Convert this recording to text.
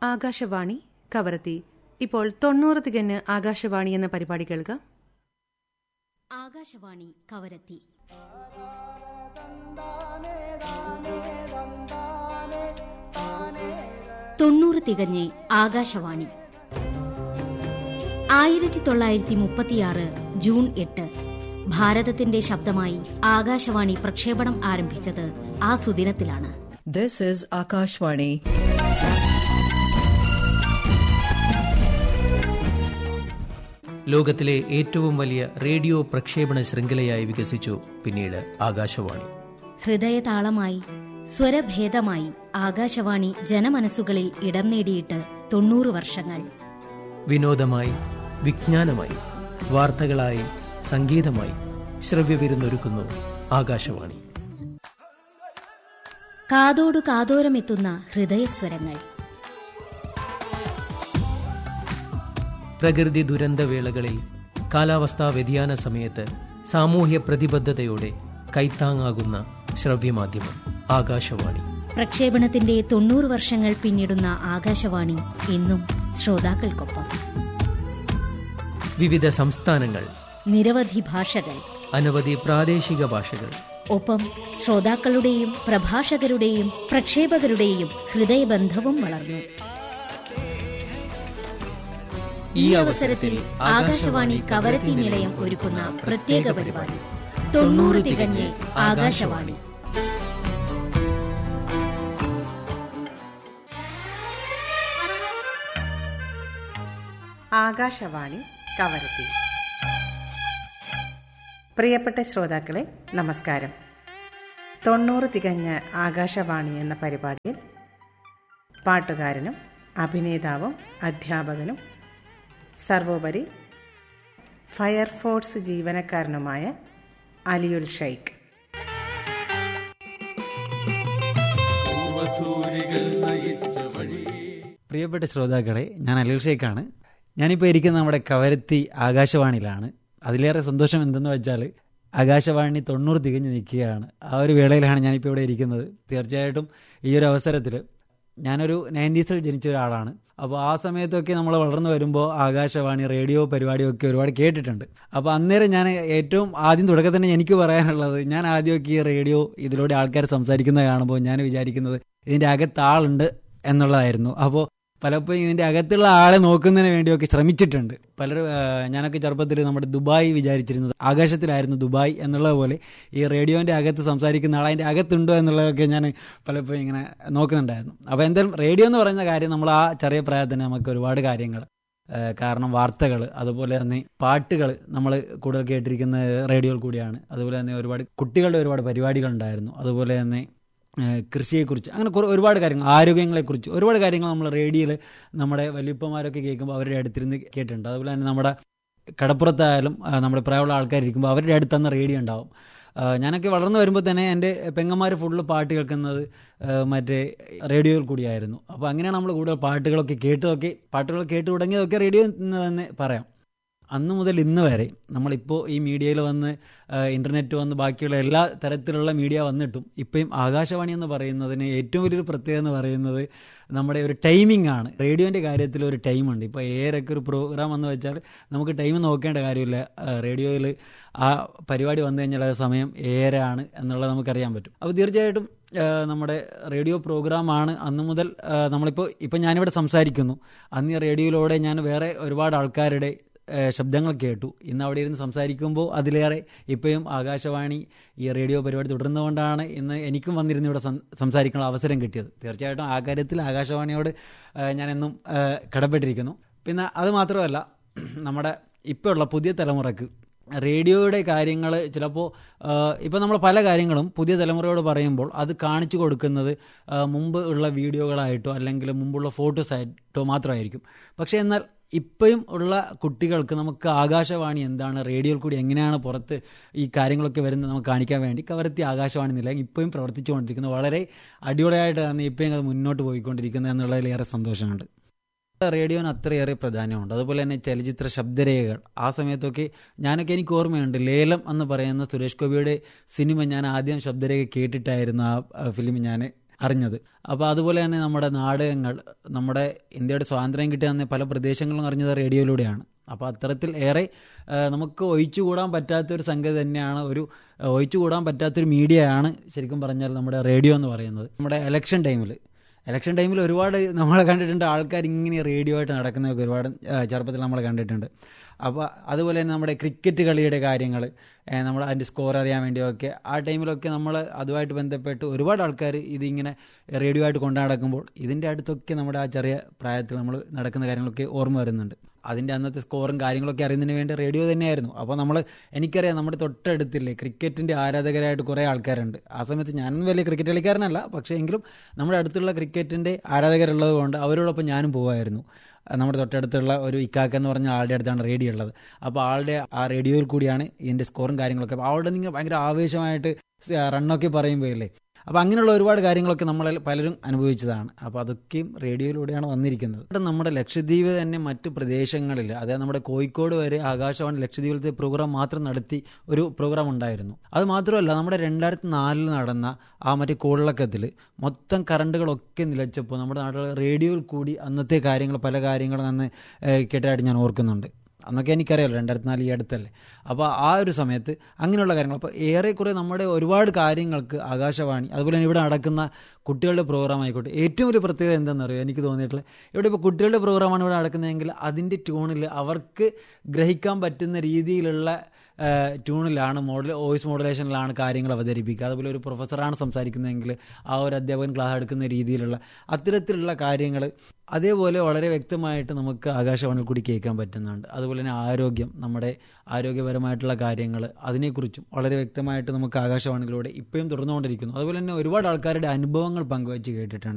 ആകാശവാണി കവരത്തി ഇപ്പോൾ തൊണ്ണൂറ് തികഞ്ഞ് ആകാശവാണി എന്ന പരിപാടി കേൾക്കാം ആകാശവാണി കവരത്തി തൊണ്ണൂറ് തികഞ്ഞ് ആകാശവാണി ആയിരത്തി തൊള്ളായിരത്തി മുപ്പത്തിയാറ് ജൂൺ എട്ട് ഭാരതത്തിന്റെ ശബ്ദമായി ആകാശവാണി പ്രക്ഷേപണം ആരംഭിച്ചത് ആ സുദിനത്തിലാണ് This is Akashvani. ലോകത്തിലെ ഏറ്റവും വലിയ റേഡിയോ പ്രക്ഷേപണ ശൃംഖലയായി വികസിച്ചു പിന്നീട് ആകാശവാണി ഹൃദയതാളമായി സ്വരഭേദമായി ആകാശവാണി ജനമനസ്സുകളിൽ ഇടം നേടിയിട്ട് തൊണ്ണൂറ് വർഷങ്ങൾ വിനോദമായി വിജ്ഞാനമായി വാർത്തകളായി സംഗീതമായി ശ്രവ്യവിരുന്നൊരുക്കുന്നു ആകാശവാണി കാതോടു കാതോരമെത്തുന്ന ഹൃദയസ്വരങ്ങൾ പ്രകൃതി ദുരന്തവേളകളിൽ കാലാവസ്ഥാ വ്യതിയാന സമയത്ത് സാമൂഹ്യ പ്രതിബദ്ധതയോടെ കൈത്താങ്ങാകുന്ന ശ്രവ്യമാധ്യമം ആകാശവാണി പ്രക്ഷേപണത്തിന്റെ തൊണ്ണൂറ് വർഷങ്ങൾ പിന്നിടുന്ന ആകാശവാണി എന്നും ശ്രോതാക്കൾക്കൊപ്പം വിവിധ സംസ്ഥാനങ്ങൾ നിരവധി ഭാഷകൾ അനവധി പ്രാദേശിക ഭാഷകൾ ഒപ്പം ശ്രോതാക്കളുടെയും പ്രഭാഷകരുടെയും പ്രക്ഷേപകരുടെയും ഹൃദയബന്ധവും വളർന്നു ഈ അവസരത്തിൽ ആകാശവാണി കവരത്തി നിലയം ഒരുക്കുന്ന പ്രത്യേക പരിപാടി തൊണ്ണൂറ് തികഞ്ഞ് ആകാശവാണി ആകാശവാണി കവരത്തി പ്രിയപ്പെട്ട ശ്രോതാക്കളെ നമസ്കാരം തൊണ്ണൂറ് തികഞ്ഞ ആകാശവാണി എന്ന പരിപാടിയിൽ പാട്ടുകാരനും അഭിനേതാവും അധ്യാപകനും സർവോപരി ഫയർഫോഴ്സ് ജീവനക്കാരനുമായ അലിയുൽ ഷെയ്ഖ് പ്രിയപ്പെട്ട ശ്രോതാക്കളെ ഞാൻ അലിൽ ഷേഖാണ് ഞാനിപ്പോൾ ഇരിക്കുന്ന നമ്മുടെ കവരത്തി ആകാശവാണിയിലാണ് അതിലേറെ സന്തോഷം എന്തെന്ന് വെച്ചാൽ ആകാശവാണി തൊണ്ണൂറ് തികഞ്ഞ് നിൽക്കുകയാണ് ആ ഒരു വേളയിലാണ് ഞാനിപ്പോൾ ഇവിടെ ഇരിക്കുന്നത് തീർച്ചയായിട്ടും ഈ ഒരു അവസരത്തിൽ ഞാനൊരു നയൻറ്റീസിൽ ജനിച്ച ഒരാളാണ് അപ്പോൾ ആ സമയത്തൊക്കെ നമ്മൾ വളർന്നു വരുമ്പോൾ ആകാശവാണി റേഡിയോ പരിപാടിയൊക്കെ ഒരുപാട് കേട്ടിട്ടുണ്ട് അപ്പോൾ അന്നേരം ഞാൻ ഏറ്റവും ആദ്യം തുടക്കത്തിൽ തന്നെ എനിക്ക് പറയാനുള്ളത് ഞാൻ ആദ്യമൊക്കെ ഈ റേഡിയോ ഇതിലൂടെ ആൾക്കാർ സംസാരിക്കുന്നത് കാണുമ്പോൾ ഞാൻ വിചാരിക്കുന്നത് ഇതിൻ്റെ അകത്ത് ആളുണ്ട് എന്നുള്ളതായിരുന്നു അപ്പോൾ പലപ്പോഴും ഇതിൻ്റെ അകത്തുള്ള ആളെ നോക്കുന്നതിന് വേണ്ടിയൊക്കെ ശ്രമിച്ചിട്ടുണ്ട് പലരും ആ, ഞാനൊക്കെ ചെറുപ്പത്തിൽ നമ്മുടെ ദുബായ് വിചാരിച്ചിരുന്നത് ആകാശത്തിലായിരുന്നു ദുബായ് എന്നുള്ളത് പോലെ ഈ റേഡിയോൻ്റെ അകത്ത് സംസാരിക്കുന്ന ആൾ അതിൻ്റെ അകത്തുണ്ടോ എന്നുള്ളതൊക്കെ ഞാൻ പലപ്പോഴും ഇങ്ങനെ നോക്കുന്നുണ്ടായിരുന്നു അപ്പോൾ എന്തായാലും റേഡിയോ എന്ന് പറയുന്ന കാര്യം നമ്മൾ ആ ചെറിയ പ്രായത്തിൽ തന്നെ നമുക്ക് ഒരുപാട് കാര്യങ്ങൾ ആ, കാരണം വാർത്തകൾ അതുപോലെ തന്നെ പാട്ടുകൾ നമ്മൾ കൂടുതൽ കേട്ടിരിക്കുന്ന റേഡിയോയിൽ കൂടിയാണ് അതുപോലെ തന്നെ ഒരുപാട് കുട്ടികളുടെ ഒരുപാട് പരിപാടികളുണ്ടായിരുന്നു അതുപോലെ തന്നെ ഏഹ് കൃഷിയെക്കുറിച്ച് അങ്ങനെ കുറേ ഒരുപാട് കാര്യങ്ങൾ ആരോഗ്യങ്ങളെക്കുറിച്ച് ഒരുപാട് കാര്യങ്ങൾ നമ്മൾ റേഡിയോയിൽ നമ്മുടെ വലിയപ്പന്മാരൊക്കെ കേൾക്കുമ്പോൾ അവരുടെ അടുത്തിരുന്ന് കേട്ടിട്ടുണ്ട് അതുപോലെ തന്നെ നമ്മുടെ കടപ്പുറത്തായാലും ആ, നമ്മുടെ പ്രായമുള്ള ആൾക്കാരിരിക്കുമ്പോൾ അവരുടെ അടുത്ത് അന്ന് റേഡിയോ ഉണ്ടാവും ആ, ഞാനൊക്കെ വളർന്നു വരുമ്പോൾ തന്നെ എൻ്റെ പെങ്ങന്മാർ ഫുള്ള് പാട്ട് കേൾക്കുന്നത് ആ, മറ്റേ റേഡിയോയിൽ കൂടിയായിരുന്നു അപ്പോൾ അങ്ങനെയാണ് നമ്മൾ കൂടുതൽ പാട്ടുകളൊക്കെ കേട്ടതൊക്കെ പാട്ടുകൾ കേട്ട് തുടങ്ങിയതൊക്കെ റേഡിയോ എന്ന് തന്നെ പറയാം അന്ന് മുതൽ ഇന്ന് വരെ നമ്മളിപ്പോൾ ഈ മീഡിയയിൽ വന്ന് ഇൻ്റർനെറ്റ് വന്ന് ബാക്കിയുള്ള എല്ലാ തരത്തിലുള്ള മീഡിയ വന്നിട്ടും ഇപ്പം ആകാശവാണി എന്ന് പറയുന്നതിന് ഏറ്റവും വലിയൊരു പ്രത്യേകത എന്ന് പറയുന്നത് നമ്മുടെ ഒരു ടൈമിംഗ് ആണ് റേഡിയോൻ്റെ കാര്യത്തിൽ ഒരു ടൈമുണ്ട് ഇപ്പോൾ ഏറൊക്കെ ഒരു പ്രോഗ്രാം എന്ന് വെച്ചാൽ നമുക്ക് ടൈം നോക്കേണ്ട കാര്യമില്ല റേഡിയോയിൽ ആ പരിപാടി വന്നു കഴിഞ്ഞാൽ അത് സമയം ഏറാണ് എന്നുള്ളത് നമുക്കറിയാൻ പറ്റും അപ്പോൾ തീർച്ചയായിട്ടും ആ, നമ്മുടെ റേഡിയോ പ്രോഗ്രാമാണ് അന്ന് മുതൽ ആ, നമ്മളിപ്പോൾ ഇപ്പം ഞാനിവിടെ സംസാരിക്കുന്നു അന്ന് ഈ റേഡിയോയിലൂടെ ഞാൻ വേറെ ഒരുപാട് ആൾക്കാരുടെ ഏഹ് ശബ്ദങ്ങൾ കേട്ടു ഇന്ന് അവിടെ ഇരുന്ന് സംസാരിക്കുമ്പോൾ അതിലേറെ ഇപ്പോഴും ആകാശവാണി ഈ റേഡിയോ പരിപാടി തുടർന്നുകൊണ്ടാണ് ഇന്ന് എനിക്കും വന്നിരുന്ന് ഇവിടെ സം- സംസാരിക്കാനുള്ള അവസരം കിട്ടിയത് തീർച്ചയായിട്ടും ആ കാര്യത്തിൽ ആകാശവാണിയോട് ഏഹ് ഞാൻ എന്നും ഏഹ് കടപ്പെട്ടിരിക്കുന്നു പിന്നെ അത് മാത്രമല്ല നമ്മുടെ ഇപ്പോൾ ഉള്ള പുതിയ തലമുറക്ക് റേഡിയോയുടെ കാര്യങ്ങൾ ചിലപ്പോൾ ഇപ്പോൾ നമ്മൾ പല കാര്യങ്ങളും പുതിയ തലമുറയോട് പറയുമ്പോൾ അത് കാണിച്ചു കൊടുക്കുന്നത് ആ, മുമ്പ് ഉള്ള വീഡിയോകളായിട്ടോ അല്ലെങ്കിൽ മുമ്പുള്ള ഫോട്ടോസായിട്ടോ മാത്രമായിരിക്കും പക്ഷേ എന്നാൽ ഇപ്പോഴും ഉള്ള കുട്ടികൾക്ക് നമുക്ക് ആകാശവാണി എന്താണ് റേഡിയോയിൽ കൂടി എങ്ങനെയാണ് പുറത്ത് ഈ കാര്യങ്ങളൊക്കെ വരുന്നത് നമുക്ക് കാണിക്കാൻ വേണ്ടി കവരത്തി ആകാശവാണി നില ഇപ്പോഴും പ്രവർത്തിച്ചുകൊണ്ടിരിക്കുന്നത് വളരെ അടിപൊളിയായിട്ടാണ് ഇപ്പോഴും അത് മുന്നോട്ട് പോയിക്കൊണ്ടിരിക്കുന്നത് എന്നുള്ളതിലേറെ സന്തോഷമുണ്ട് റേഡിയോന് അത്രയേറെ പ്രാധാന്യമുണ്ട് അതുപോലെ തന്നെ ചലച്ചിത്ര ശബ്ദരേഖകൾ ആ സമയത്തൊക്കെ ഞാനൊക്കെ എനിക്ക് ഓർമ്മയുണ്ട് ലേലം എന്ന് പറയുന്ന സുരേഷ് ഗോപിയുടെ സിനിമ ഞാൻ ആദ്യം ശബ്ദരേഖ കേട്ടിട്ടായിരുന്നു ആ ഫിലിം ഞാൻ അറിഞ്ഞത് അപ്പോൾ അതുപോലെ തന്നെ നമ്മുടെ നാടകങ്ങൾ നമ്മുടെ ഇന്ത്യയുടെ സ്വാതന്ത്ര്യം കിട്ടിയ തന്നെ പല പ്രദേശങ്ങളും അറിഞ്ഞത് റേഡിയോയിലൂടെയാണ് അപ്പോൾ അത്തരത്തിൽ ഏറെ ആ, നമുക്ക് ഒഴിച്ചുകൂടാൻ പറ്റാത്തൊരു സംഗതി തന്നെയാണ് ഒരു ആ, ഒഴിച്ചുകൂടാൻ പറ്റാത്തൊരു മീഡിയയാണ് ശരിക്കും പറഞ്ഞാൽ നമ്മുടെ റേഡിയോ എന്ന് പറയുന്നത് നമ്മുടെ ഇലക്ഷൻ ടൈമിൽ ഇലക്ഷൻ ടൈമിൽ ഒരുപാട് നമ്മളെ കണ്ടിട്ടുണ്ട് ആൾക്കാർ ഇങ്ങനെ റേഡിയോ ആയിട്ട് നടക്കുന്നതൊക്കെ ഒരുപാട് ആ, ചെറുപ്പത്തിൽ നമ്മൾ കണ്ടിട്ടുണ്ട് അപ്പോൾ അതുപോലെ തന്നെ നമ്മുടെ ക്രിക്കറ്റ് കളിയുടെ കാര്യങ്ങൾ നമ്മൾ അതിൻ്റെ സ്കോർ അറിയാൻ വേണ്ടിയൊക്കെ ആ ടൈമിലൊക്കെ നമ്മൾ അതുമായിട്ട് ബന്ധപ്പെട്ട് ഒരുപാട് ആൾക്കാർ ഇതിങ്ങനെ റേഡിയോ ആയിട്ട് കൊണ്ടു നടക്കുമ്പോൾ ഇതിൻ്റെ അടുത്തൊക്കെ നമ്മുടെ ആ ചെറിയ പ്രായത്തിൽ നമ്മൾ നടക്കുന്ന കാര്യങ്ങളൊക്കെ ഓർമ്മ വരുന്നുണ്ട് അതിൻ്റെ അന്നത്തെ സ്കോറും കാര്യങ്ങളൊക്കെ അറിയുന്നതിന് വേണ്ടി റേഡിയോ തന്നെയായിരുന്നു അപ്പോൾ നമ്മൾ എനിക്കറിയാം നമ്മുടെ തൊട്ടടുത്തില്ലേ ക്രിക്കറ്റിൻ്റെ ആരാധകരായിട്ട് കുറേ ആൾക്കാരുണ്ട് ആ സമയത്ത് ഞാനൊന്നും വലിയ ക്രിക്കറ്റ് കളിക്കാരനല്ല പക്ഷേ എങ്കിലും നമ്മുടെ അടുത്തുള്ള ക്രിക്കറ്റിൻ്റെ ആരാധകരുള്ളത് കൊണ്ട് അവരോടൊപ്പം ഞാനും പോകുമായിരുന്നു നമ്മുടെ തൊട്ടടുത്തുള്ള ഒരു ഇക്കാക്ക എന്ന് പറഞ്ഞ ആളുടെ അടുത്താണ് റേഡിയോ ഉള്ളത് അപ്പോൾ ആളുടെ ആ റേഡിയോയിൽ കൂടിയാണ് ഇതിൻ്റെ സ്കോറും കാര്യങ്ങളൊക്കെ അപ്പോൾ ആളുടെ നിങ്ങൾ ഭയങ്കര ആവേശമായിട്ട് റണ്ണൊക്കെ പറയുമ്പോൾ ഇല്ലേ അപ്പോൾ അങ്ങനെയുള്ള ഒരുപാട് കാര്യങ്ങളൊക്കെ നമ്മൾ പലരും അനുഭവിച്ചതാണ് അപ്പോൾ അതൊക്കെയും റേഡിയോയിലൂടെയാണ് വന്നിരിക്കുന്നത് ഇവിടെ നമ്മുടെ ലക്ഷദ്വീപ് തന്നെ മറ്റ് പ്രദേശങ്ങളിൽ അതായത് നമ്മുടെ കോഴിക്കോട് വരെ ആകാശവാണി ലക്ഷദ്വീപിലത്തെ പ്രോഗ്രാം മാത്രം നടത്തി ഒരു പ്രോഗ്രാം ഉണ്ടായിരുന്നു അത് മാത്രമല്ല നമ്മുടെ രണ്ടായിരത്തി നാലിൽ നടന്ന ആ മറ്റേ കോളിളക്കത്തിൽ മൊത്തം കറണ്ടുകളൊക്കെ നിലച്ചപ്പോൾ നമ്മുടെ നാട്ടിൽ റേഡിയോയിൽ കൂടി അന്നത്തെ കാര്യങ്ങൾ പല കാര്യങ്ങളും അന്ന് ഏഹ്, കേട്ടതായിട്ട് ഞാൻ ഓർക്കുന്നുണ്ട് അന്നൊക്കെ എനിക്കറിയാലോ രണ്ടായിരത്തി നാല് ഈ അടുത്തല്ലേ അപ്പോൾ ആ ഒരു സമയത്ത് അങ്ങനെയുള്ള കാര്യങ്ങൾ അപ്പോൾ ഏറെക്കുറെ നമ്മുടെ ഒരുപാട് കാര്യങ്ങൾക്ക് ആകാശവാണി അതുപോലെ തന്നെ ഇവിടെ നടക്കുന്ന കുട്ടികളുടെ പ്രോഗ്രാം ആയിക്കോട്ടെ ഏറ്റവും വലിയ പ്രത്യേകത എന്താണെന്ന് അറിയോ എനിക്ക് തോന്നിയിട്ടുള്ളത് ഇവിടെ ഇപ്പോൾ കുട്ടികളുടെ പ്രോഗ്രാമാണ് ഇവിടെ നടക്കുന്നതെങ്കിൽ അതിൻ്റെ ട്യൂണിൽ അവർക്ക് ഗ്രഹിക്കാൻ പറ്റുന്ന രീതിയിലുള്ള ട്യൂണിലാണ് മോഡൽ വോയിസ് മോഡുലേഷനിലാണ് കാര്യങ്ങൾ അവതരിപ്പിക്കുക അതുപോലെ ഒരു പ്രൊഫസറാണ് സംസാരിക്കുന്നതെങ്കിൽ ആ ഒരു അധ്യാപകൻ ക്ലാസ് എടുക്കുന്ന രീതിയിലുള്ള അത്തരത്തിലുള്ള കാര്യങ്ങൾ അതേപോലെ വളരെ വ്യക്തമായിട്ട് നമുക്ക് ആകാശവാണിയിൽ കൂടി കേൾക്കാൻ പറ്റുന്നുണ്ട് അതുപോലെ തന്നെ ആരോഗ്യം നമ്മുടെ ആരോഗ്യപരമായിട്ടുള്ള കാര്യങ്ങൾ അതിനെക്കുറിച്ചും വളരെ വ്യക്തമായിട്ട് നമുക്ക് ആകാശവാണിയിലൂടെ ഇപ്പോഴും തുടർന്നുകൊണ്ടിരിക്കുന്നു അതുപോലെ തന്നെ ഒരുപാട് ആൾക്കാരുടെ അനുഭവങ്ങൾ പങ്കുവച്ച് കേട്ടിട്ടുണ്ട്